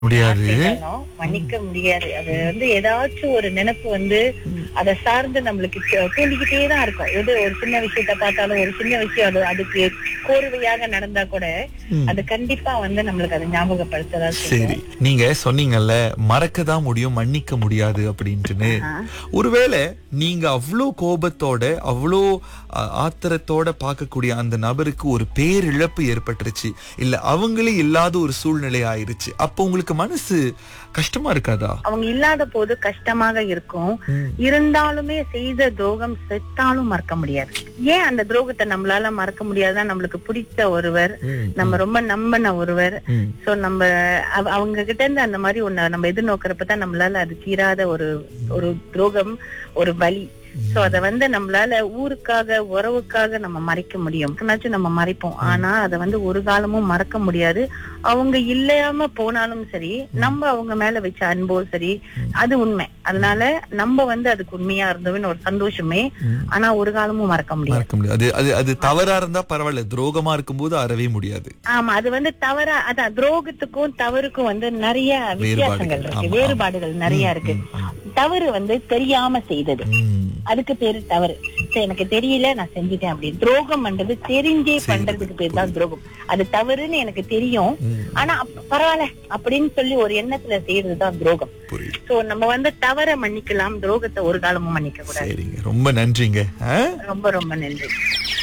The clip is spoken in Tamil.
முடியாது செய்யணும், மன்னிக்க முடியாது அது வந்து ஏதாச்சும் ஒரு நினைப்பு வந்து அதை சார்ந்து நம்மளுக்கு து- தூண்டிக்கிட்டே தான் இருக்கும் எது ஒரு சின்ன விஷயத்த பார்த்தாலும் ஒரு சின்ன விஷயம் அது அதுக்கு கோர்வையாக நடந்தா கூட ம். அது கண்டிப்பா வந்து நம்மளுக்கு அதை ஞாபகப்படுத்ததான் சரி செய்யும் நீங்க சொன்னீங்கல்ல மறக்க தான் முடியும் மன்னிக்க முடியாது அப்படின்ட்டுன்னு ஒருவேளை நீங்க அவ்வளோ கோபத்தோட அவ்வளோ அ, ஆத்திரத்தோட பார்க்கக்கூடிய அந்த நபருக்கு ஒரு பேரிழப்பு ஏற்பட்டுருச்சு இல்ல அவங்களே இல்லாத ஒரு சூழ்நிலை ஆயிருச்சு அப்போ உங்களுக்கு மனசு கஷ்டமா இருக்காதா அவங்க இல்லாத போது கஷ்டமாக இருக்கும் ம். இருந்தாலுமே செய்த துரோகம் செத்தாலும் மறக்க முடியாது ஏன் அந்த துரோகத்தை நம்மளால மறக்க முடியாதுன்னா நம்மளுக்கு பிடிச்ச ஒருவர் ம், நம்ம ரொம்ப நம்பின ஒருவர் ம். சோ நம்ம அவ- அவங்க கிட்ட இருந்து அந்த மாதிரி ஒண்ணு நம்ம எதிர்நோக்கிறப்ப நம்மளால அது தீராத ஒரு ஒரு துரோகம் ஒரு வலி சோ அத வந்து நம்மளால ஊருக்காக உறவுக்காக நம்ம மறைக்க முடியும் எப்பனாச்சும் நம்ம மறைப்போம் ஆனா அத வந்து ஒரு காலமும் மறக்க முடியாது அவங்க இல்லையாம போனாலும் சரி நம்ம அவங்க மேல வச்ச அன்போ சரி அது உண்மை அதனால நம்ம வந்து அதுக்கு உண்மையா இருந்தோம்னு ஒரு சந்தோஷமே ம். ஆனா ஒரு காலமும் மறக்க முடியாது மறக்க முடியாது அது அது அது தவறா இருந்தா பரவாயில்ல துரோகமா இருக்கும்போது அறவே முடியாது ஆமா அது வந்து தவறா அதான் துரோகத்துக்கும் தவறுக்கும் வந்து நிறைய வித்தியாசங்கள் ஆமா, இருக்கு ஆமா. வேறுபாடுகள் நிறைய இருக்கு தவறு வந்து தெரியாம செய்தது ம். அதுக்கு பேரு தவறு சரி, எனக்கு தெரியல நான் செஞ்சுட்டேன் அப்படி துரோகம் பண்றது தெரிஞ்சே பண்றதுக்கு பேர் தான் துரோகம் அது தவறுன்னு எனக்கு தெரியும் ம். ஆனா அப்ப பரவாயில்ல அப்படின்னு சொல்லி ஒரு எண்ணத்துல செய்யறதுதான் துரோகம் புரியுது சோ நம்ம வந்து தவற மன்னிக்கலாம் துரோகத்தை ஒரு காலமும் மன்னிக்க கூடாது சரிங்க ரொம்ப நன்றிங்க ஆ? ரொம்ப ரொம்ப நன்றி